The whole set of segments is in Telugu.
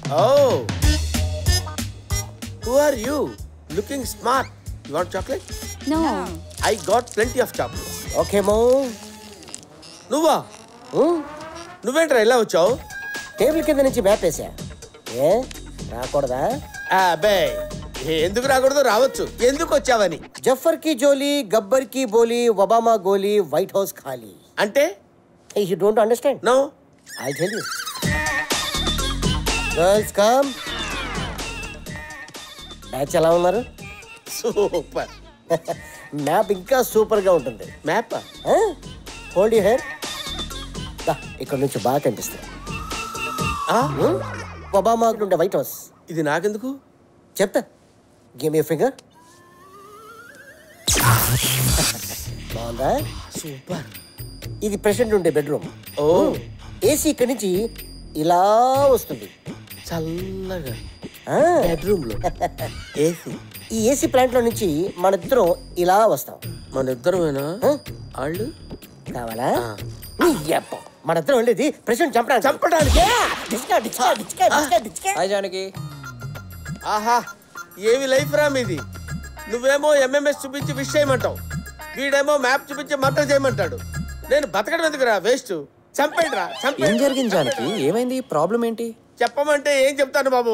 Oh. Who are you? Looking smart. You want chocolate? No. I got plenty of chocolates. Okay మో నువ్వా నువ్వేంట్రా ఇలా వచ్చావు టేబుల్ కింద నుంచి మ్యాప్ వేసా ఏ రాకూడదా అబ్బే ఎందుకు రాకూడదు రావచ్చు ఎందుకు వచ్చావని జఫర్ కి జోలీ గబ్బర్ కి బోలీ ఒబామా గోలీ వైట్ హౌస్ ఖాళీ అంటే you don't understand no I tell you girls come batch ఎలా ఉన్నారు సూపర్ మ్యాప్ ఇంకా సూపర్ గా ఉంటుంది మ్యాప్ హోల్డ్ యూ హెయిర్ ఇక్కడ నుంచి బాగా కనిపిస్తుంది ఒబామా ఉండే వైట్ హౌస్ ఇది నాకెందుకు చెప్తా గివ్ మీ ఫింగర్ బాగుందా సూపర్ ఇది ప్రెసిడెంట్ ఉండే బెడ్రూమ్ ఓ ఏసీ ఇక్కడి నుంచి ఇలా వస్తుంది చల్లగా ఆ, బెడ్రూమ్ లో ఏసీ ఈ ఏసీ ప్లాంట్ లో నుంచి మన ఇద్దరం ఇలా వస్తాం మన ఇద్దరమేనా ఆ? వాళ్ళు కావాలా ఆ. నీ యప్ప. మన ఇద్దరం వెళ్ళేది ప్రెసిడెంట్ చంపడానికి చంపడానికి డిస్కా, డిస్కా, డిస్కా, డిస్కా, డిస్కా. హాయ్ జానకి ఆహా ఏమి లైఫ్ రా మీది నువ్వేమో ఎంఎంఎస్ చూపించి విష్ చేయమంటావు వీడేమో మ్యాప్ చూపించి మర్డర్ చేయమంటాడు నేను బతకడం ఎందుకురా వేస్ట్ చంపేయండి రా ఏం చంపేయండి జరిగింది జానకి ఏమైంది ప్రాబ్లం ఏంటి చెప్పమంటే ఏం చెప్తాను బాబు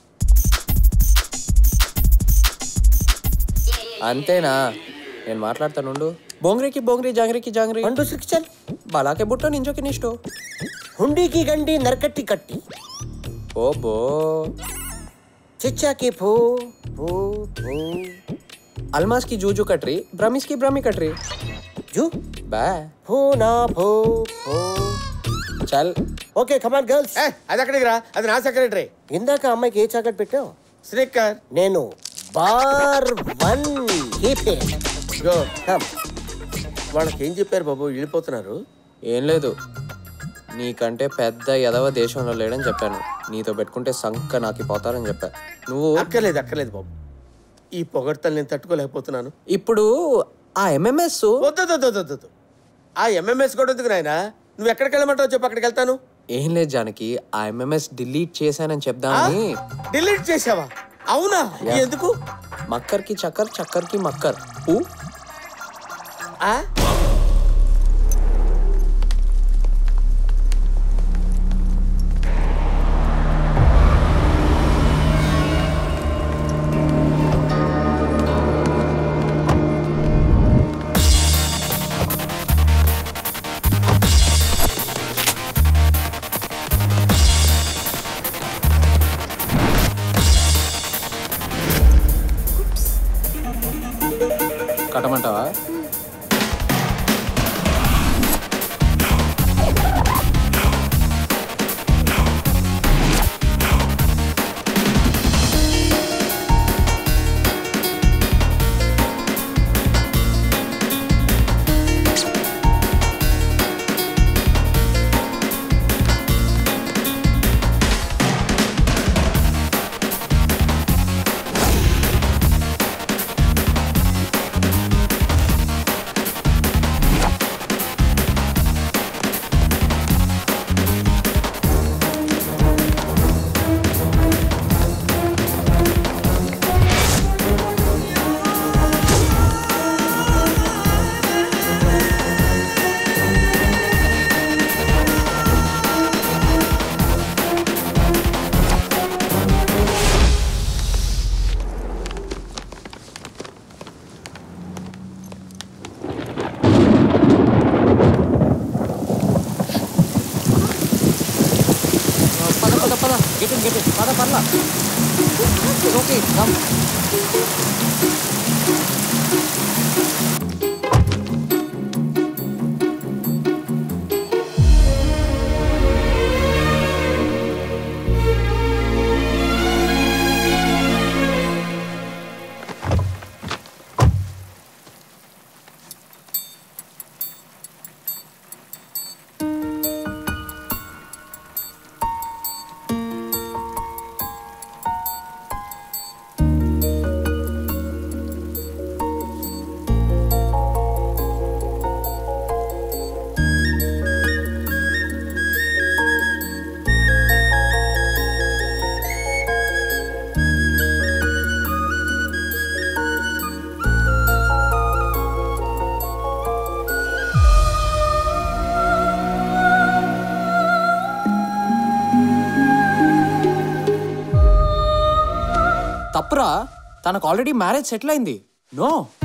అంతేనా నేను మాట్లాడతానుండు బోంగ్రీకి బోంగ్రీ జాంగ్రీకి జాంగ్రీ పండు సిక్స్చల్ బలాకే బుట్టో నింజోకి నిష్టో హుండీకి గండి నరకట్టి కట్టి ఓ బో చిచ్చాకి ఫూ ఫూ ఫూ అల్మాస్ కి జూజు కట్రీ బ్రమిస్ కి బ్రమి కట్రీ జూ బా ఫూ నా ఫూ ఫూ చల్ ఓకే కమాన్ గర్ల్స్ ఏ, అది అక్కడికి రా అది నా సెక్రటరీ ఇందాక అమ్మాయికి ఏ చాక్లెట్ పెట్టావు స్నిక్కర్ నేను bar one keep go come వాళ్ళకి ఏం చెప్పారు బాబు వెళ్ళిపోతున్నారు ఏం లేదు నీకంటే పెద్ద ఎదవ దేశంలో లేడని చెప్పాను నీతో పెట్టుకుంటే సంక నాకి పోతారని చెప్పా నువ్వు అక్కర్లేదు అక్కర్లేదు బాబు ఈ పొగడ్తలు నేను తట్టుకోలేకపోతున్నాను ఇప్పుడు ఆ ఎంఎంఎస్ వద్దు వద్దు, వద్దు, వద్దు, వద్దు. ఆ ఎంఎంఎస్ కూడా ఎందుకు నాయనా నువ్వు ఎక్కడికి వెళ్ళమంటావు చెప్పు అక్కడికి వెళ్తాను ఏం లేదు జానకి ఆ ఎంఎంఎస్ డిలీట్ చేశానని చెప్దామని డిలీట్ చేసావా అవునా ఎందుకు మక్కర్కి చక్కర్ చక్కర్కి మక్కర్ ఊ ఆ? కట్టమంటావా పద పద పద గెట్ ఇన్ గెట్ ఇన్ పద పర్లా ఓకే కమ్ తప్పురా తనకు ఆల్రెడీ మ్యారేజ్ సెటిల్ అయింది నో